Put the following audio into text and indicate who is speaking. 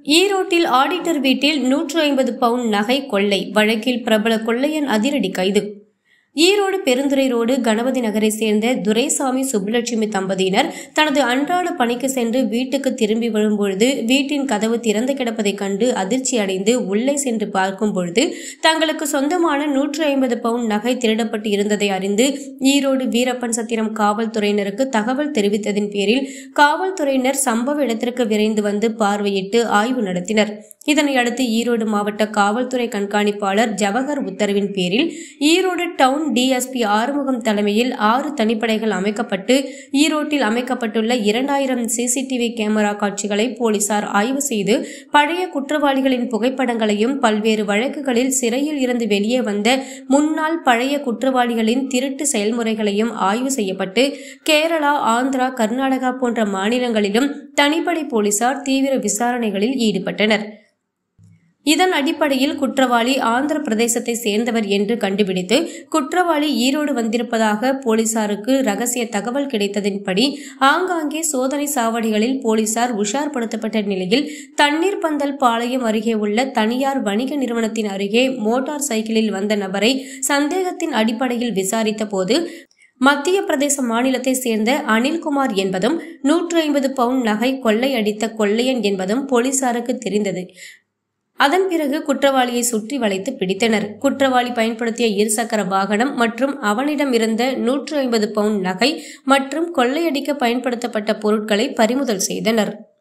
Speaker 1: ஈரோட்டில் ஆடிட்டர் வீட்டில் நூற்று ஐம்பது பவுண்ட் நகை கொள்ளை வழக்கில் பிரபல கொள்ளையன் அதிரடி கைது ஈரோடு பெருந்துறை ரோடு கணபதி நகரை சேர்ந்த துரைசாமி சுப்புலட்சுமி தம்பதியினர் தனது அன்றாட பணிக்கு சென்று வீட்டுக்கு திரும்பி வரும்பொழுது வீட்டின் கதவு திறந்து கிடப்பதைக் கண்டு அதிர்ச்சி அடைந்து உள்ளே சென்று பார்க்கும் பொழுது தங்களுக்கு சொந்தமான நூற்று ஐம்பது பவுண்ட் நகை திருடப்பட்டு இருந்ததை அறிந்து ஈரோடு வீரப்பன் சத்திரம் காவல்துறையினருக்கு தகவல் தெரிவித்ததின் பேரில் காவல்துறையினர் சம்பவ இடத்திற்கு விரைந்து வந்து பார்வையிட்டு ஆய்வு நடத்தினர் இதனை அடுத்து ஈரோடு மாவட்ட காவல்துறை கண்காணிப்பாளர் ஜவஹர் உத்தரவின் பேரில் ஈரோடு டவுன் டிஎஸ்பி ஆறுமுகம் தலைமையில் ஆறு தனிப்படைகள் அமைக்கப்பட்டு ஈரோட்டில் அமைக்கப்பட்டுள்ள இரண்டாயிரம் சிசிடிவி கேமரா காட்சிகளை போலீசார் ஆய்வு செய்து பழைய குற்றவாளிகளின் புகைப்படங்களையும் பல்வேறு வழக்குகளில் சிறையில் இருந்து வெளியே வந்த முன்னாள் பழைய குற்றவாளிகளின் திருட்டு செயல்முறைகளையும் ஆய்வு செய்யப்பட்டு கேரளா ஆந்திரா கர்நாடகா போன்ற மாநிலங்களிலும் தனிப்படை போலீசார் தீவிர விசாரணைகளில் ஈடுபட்டனர் இதன் அடிப்படையில் குற்றவாளி ஆந்திர பிரதேசத்தை சேர்ந்தவர் என்று கண்டுபிடித்து குற்றவாளி ஈரோடு வந்திருப்பதாக போலீசாருக்கு ரகசிய தகவல் கிடைத்ததின்படி ஆங்காங்கே சோதனை சாவடிகளில் போலீசார் உஷார்படுத்தப்பட்ட நிலையில் தண்ணீர் பந்தல் பாளையம் அருகே உள்ள தனியார் வணிக நிறுவனத்தின் அருகே மோட்டார் சைக்கிளில் வந்த நபரை சந்தேகத்தின் அடிப்படையில் விசாரித்த போது மத்திய பிரதேச மாநிலத்தை சேர்ந்த அனில்குமார் என்பதும் நூற்று ஐம்பது பவுண்ட் நகை கொள்ளையடித்த கொள்ளையன் என்பதும் போலீசாருக்கு தெரிந்தது அதன் பிறகு குற்றவாளியை சுற்றி வளைத்து பிடித்தனர் குற்றவாளி பயன்படுத்திய இருசக்கர வாகனம் மற்றும் அவனிடம் இருந்த நூற்று ஐம்பது பவுண்ட் நகை மற்றும் கொள்ளையடிக்க பயன்படுத்தப்பட்ட பொருட்களை பறிமுதல் செய்தனர்